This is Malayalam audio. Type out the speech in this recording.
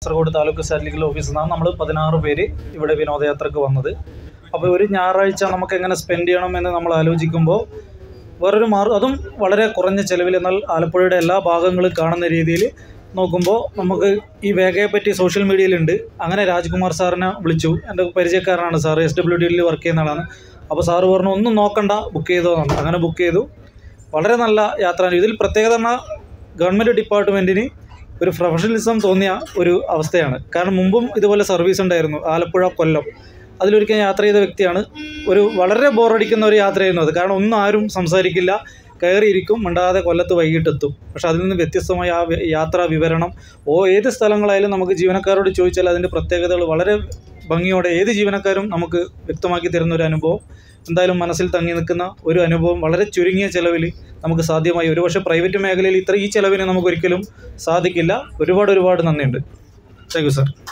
കാസർഗോഡ് താലൂക്ക് സ്റ്റാറ്റിക്കൽ ഓഫീസിൽ നിന്നാണ് നമ്മൾ പതിനാറ് പേര് ഇവിടെ വിനോദയാത്രക്ക് വന്നത് അപ്പോൾ ഒരു ഞായറാഴ്ച നമുക്ക് എങ്ങനെ സ്പെൻഡ് ചെയ്യണം എന്ന് നമ്മൾ ആലോചിക്കുമ്പോൾ വേറൊരു മാർഗം അതും വളരെ കുറഞ്ഞ ചിലവിൽ എന്നാൽ ആലപ്പുഴയുടെ എല്ലാ ഭാഗങ്ങളും കാണുന്ന രീതിയിൽ നോക്കുമ്പോൾ നമുക്ക് ഈ വേഗയെ പറ്റി സോഷ്യൽ മീഡിയയിലുണ്ട് അങ്ങനെ രാജ്കുമാർ സാറിനെ വിളിച്ചു എൻ്റെ പരിചയക്കാരനാണ് സാർ എസ് ഡബ്ല്യു ഡിയിൽ വർക്ക് ചെയ്യുന്ന ആളാണ് അപ്പോൾ സാറ് പറഞ്ഞു ഒന്നും നോക്കണ്ട ബുക്ക് ചെയ്തോ എന്നാണ് അങ്ങനെ ബുക്ക് ചെയ്തു വളരെ നല്ല യാത്ര ഇതിൽ പ്രത്യേകത പറഞ്ഞാൽ ഗവൺമെൻറ് ഡിപ്പാർട്ട്മെൻറ്റിന് ഒരു പ്രൊഫഷണലിസം തോന്നിയ ഒരു അവസ്ഥയാണ് കാരണം മുമ്പും ഇതുപോലെ സർവീസ് ഉണ്ടായിരുന്നു ആലപ്പുഴ കൊല്ലം അതിലൊരിക്കൽ യാത്ര ചെയ്ത വ്യക്തിയാണ് ഒരു വളരെ ബോറടിക്കുന്ന ഒരു യാത്രയായിരുന്നു അത് കാരണം ഒന്നും ആരും സംസാരിക്കില്ല കയറിയിരിക്കും മിണ്ടാതെ കൊല്ലത്ത് വൈകിട്ടെത്തും പക്ഷെ അതിൽ നിന്ന് വ്യത്യസ്തമായ ആ വി- യാത്രാ വിവരണം ഓ ഏത് സ്ഥലങ്ങളായാലും നമുക്ക് ജീവനക്കാരോട് ചോദിച്ചാൽ അതിൻ്റെ പ്രത്യേകതകൾ വളരെ ഭംഗിയോടെ ഏത് ജീവനക്കാരും നമുക്ക് വ്യക്തമാക്കി തരുന്ന ഒരു അനുഭവം എന്തായാലും മനസ്സിൽ തങ്ങി നിൽക്കുന്ന ഒരു അനുഭവം വളരെ ചുരുങ്ങിയ ചിലവിൽ നമുക്ക് സാധ്യമായി ഒരുപക്ഷെ പ്രൈവറ്റ് മേഖലയിൽ ഇത്ര ഈ ചിലവിന് നമുക്ക് ഒരിക്കലും സാധിക്കില്ല ഒരുപാട് ഒരുപാട് നന്ദിയുണ്ട് താങ്ക് യു സാർ